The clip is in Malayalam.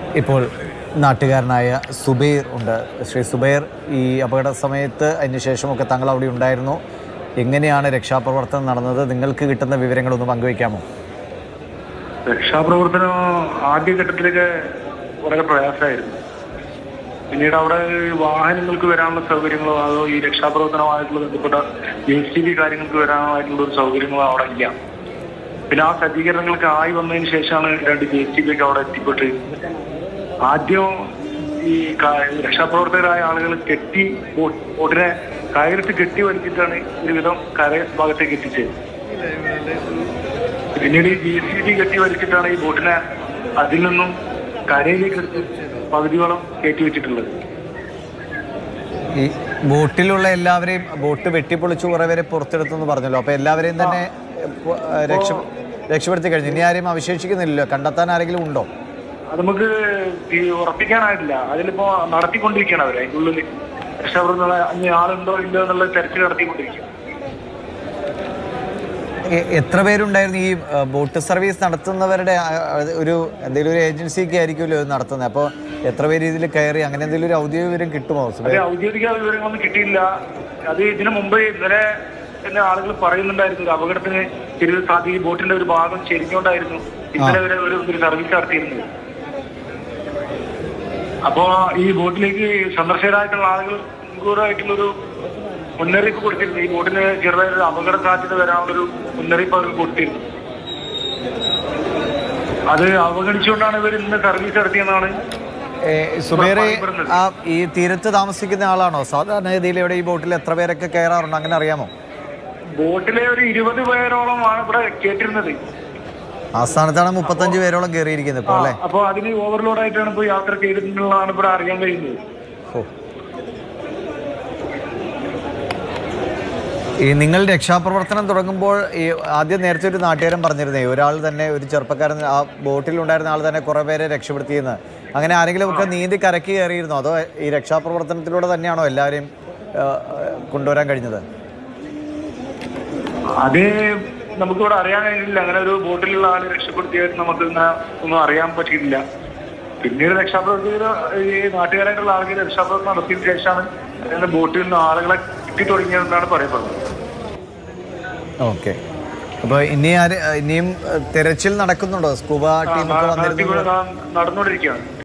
ഇപ്പോൾ നാട്ടുകാരനായ സുബൈർ ഉണ്ട് ശ്രീ സുബൈർ ഈ അപകട സമയത്ത് അതിന് ശേഷമൊക്കെ താങ്കൾ അവിടെ ഉണ്ടായിരുന്നു എങ്ങനെയാണ് രക്ഷാപ്രവർത്തനം നടന്നത് നിങ്ങൾക്ക് കിട്ടുന്ന വിവരങ്ങളൊന്ന് പങ്കുവയ്ക്കാമോ രക്ഷാപ്രവർത്തനം ആദ്യഘട്ടത്തിലൊക്കെ വളരെ പ്രയാസമായിരുന്നു പിന്നീട് അവിടെ വാഹനങ്ങൾക്ക് വരാനുള്ള സൗകര്യങ്ങളോ അതോ ഈ രക്ഷാപ്രവർത്തനമായിട്ടുള്ള ബന്ധപ്പെട്ട ജെ സി ബി കാര്യങ്ങൾക്ക് വരാനായിട്ടുള്ള ഒരു സൗകര്യങ്ങളോ അവിടെ ഇല്ല പിന്നെ ആ സജ്ജീകരണങ്ങളൊക്കെ ആയി വന്നതിന് ശേഷമാണ് രണ്ട് ജെ സി ബി ഒക്കെ അവിടെ എത്തിപ്പെട്ട് ആദ്യം ഈ ക- രക്ഷാപ്രവർത്തകരായ ആളുകൾ കെട്ടി ബോ- ബോട്ടിനെ കയറിട്ട് കെട്ടി വലിച്ചിട്ടാണ് ഒരുവിധം കര ഭാഗത്തേക്ക് എത്തിച്ചത് പിന്നീട് ജി സി ബി കെട്ടി വലിച്ചിട്ടാണ് ഈ ബോട്ടിനെ അതിൽ നിന്നും കരയിലേക്ക് എടുത്ത് പകുതിയോളം കയറ്റി വെച്ചിട്ടുള്ളത് ഈ ബോട്ടിലുള്ള എല്ലാവരെയും ബോട്ട് വെട്ടിപ്പൊളിച്ച് കുറേ പേരെ പുറത്തെടുത്തു എന്ന് പറഞ്ഞല്ലോ അപ്പോൾ എല്ലാവരെയും തന്നെ പോ- രക്ഷ രക്ഷപ്പെടുത്തി കഴിഞ്ഞു ഇനി ആരെയും അവശേഷിക്കുന്നില്ലല്ലോ കണ്ടെത്താൻ ആരെങ്കിലും ഉണ്ടോ അത് നമുക്ക് ഈ ഉറപ്പിക്കാനായിട്ടില്ല അതിലിപ്പോ നടത്തിക്കൊണ്ടിരിക്കുകയാണ് അവർ അതിൻ്റെ ഉള്ളിൽ രക്ഷാപ്രവർത്തന ഇനി ആളുണ്ടോ ഇല്ലയോ എന്നുള്ള തെരച്ചിൽ നടത്തിക്കൊണ്ടിരിക്കുക എ- എത്ര പേരുണ്ടായിരുന്നു ഈ ആ, ബോട്ട് സർവീസ് നടത്തുന്നവരുടെ ആ, അത് ഒരു എന്തെങ്കിലും ഒരു ഏജൻസിക്ക് ആയിരിക്കുമല്ലോ ഇത് നടത്തുന്നത് അപ്പോൾ എത്ര പേര് ഇതിൽ കയറി അങ്ങനെ എന്തെങ്കിലും ഒരു ഔദ്യോഗിക വിവരം കിട്ടുമോ അത് സുബൈർ ഔദ്യോഗിക വിവരങ്ങളൊന്നും കിട്ടിയില്ല അത് ഇതിനു മുമ്പ് ഇന്നലെ തന്നെ ആളുകൾ പറയുന്നുണ്ടായിരുന്നു ഒരു അപകടത്തിന് ചെറിയ സാധ്യത ഈ ബോട്ടിന്റെ ഒരു ഭാഗം ചെരിഞ്ഞോണ്ടായിരുന്നു ഇന്നലെ വരെ ഒരു ഒരു സർവീസ് നടത്തിയിരുന്നത് അപ്പോ ഈ ബോട്ടിലേക്ക് സന്ദർശകരായിട്ടുള്ള ആളുകൾ മുൻകൂറായിട്ടുള്ള ഒരു മുന്നറിയിപ്പ് കൊടുത്തിരുന്നു ഈ ബോട്ടിന് ചെറുതായൊരു അപകട സാധ്യത വരാനുള്ളൊരു മുന്നറിയിപ്പ് അവർക്ക് കൊടുത്തിരുന്നു അത് അവഗണിച്ചുകൊണ്ടാണ് ഇവർ ഇന്ന് സർവീസ് നടത്തിയെന്നാണ് ഏ, സുബൈറെ പറയപ്പെടുന്നത്. ആ ഈ തീരത്ത് താമസിക്കുന്ന ആളാണോ സാധാരണഗതിയിൽ ഇവിടെ ഈ ബോട്ടിൽ എത്ര പേരൊക്കെ കയറാറുണ്ട് അങ്ങനെ അറിയാമോ ബോട്ടിലെ ഒരു ഇരുപത് പേരോളമാണ് ഇവിടെ കേട്ടിരുന്നത് ആ സ്ഥാനത്താണ് മുപ്പത്തഞ്ച് പേരോളം കയറിയിരിക്കുന്നത് ഇപ്പോൾ അല്ലേ അപ്പൊ അതിന് ഓവർലോഡ് ആയിട്ടാണ് ഇപ്പൊ യാത്ര ചെയ്തിട്ടുള്ളതാണ് ഇവിടെ അറിയാൻ കഴിയുന്നത് ഓ. ഈ നിങ്ങൾ രക്ഷാപ്രവർത്തനം തുടങ്ങുമ്പോൾ ഈ ആദ്യം നേരത്തെ ഒരു നാട്ടുകാരൻ പറഞ്ഞിരുന്നേ ഒരാൾ തന്നെ ഒരു ചെറുപ്പക്കാരൻ ആ ബോട്ടിൽ ഉണ്ടായിരുന്ന ആൾ തന്നെ കുറേ പേരെ രക്ഷപ്പെടുത്തിയെന്ന് അങ്ങനെ ആരെങ്കിലും ഒക്കെ നീന്തി കരക്കി കയറിയിരുന്നോ അതോ ഈ രക്ഷാപ്രവർത്തനത്തിലൂടെ തന്നെയാണോ എല്ലാവരെയും ആ, കൊണ്ടുവരാൻ കഴിഞ്ഞത് അത് നമുക്കിവിടെ അറിയാൻ കഴിയില്ല അങ്ങനെ ഒരു ബോട്ടിലുള്ള ആള് രക്ഷപ്പെടുത്തിയായിട്ട് നമുക്ക് ഇങ്ങനെ ഒന്നും അറിയാൻ പറ്റിയിട്ടില്ല പിന്നീട് രക്ഷാപ്രവർത്തകർ ഈ നാട്ടുകാരായിട്ടുള്ള ആളുകൾ രക്ഷാപ്രവർത്തനം നടത്തിയതിനു ശേഷമാണ് അങ്ങനെ ബോട്ടിൽ നിന്ന് ആളുകളെ കിട്ടി തുടങ്ങിയതെന്നാണ് പറയപ്പെടുന്നത് ഓക്കെ അപ്പോൾ ഇനി ആര് ഇനിയും ഏഹ്, തിരച്ചിൽ നടക്കുന്നുണ്ടോ സ്കൂബ ടീമൊക്കെ നടത്തി വന്നിരുന്നു നടന്നുകൊണ്ടിരിക്കുകയാണ്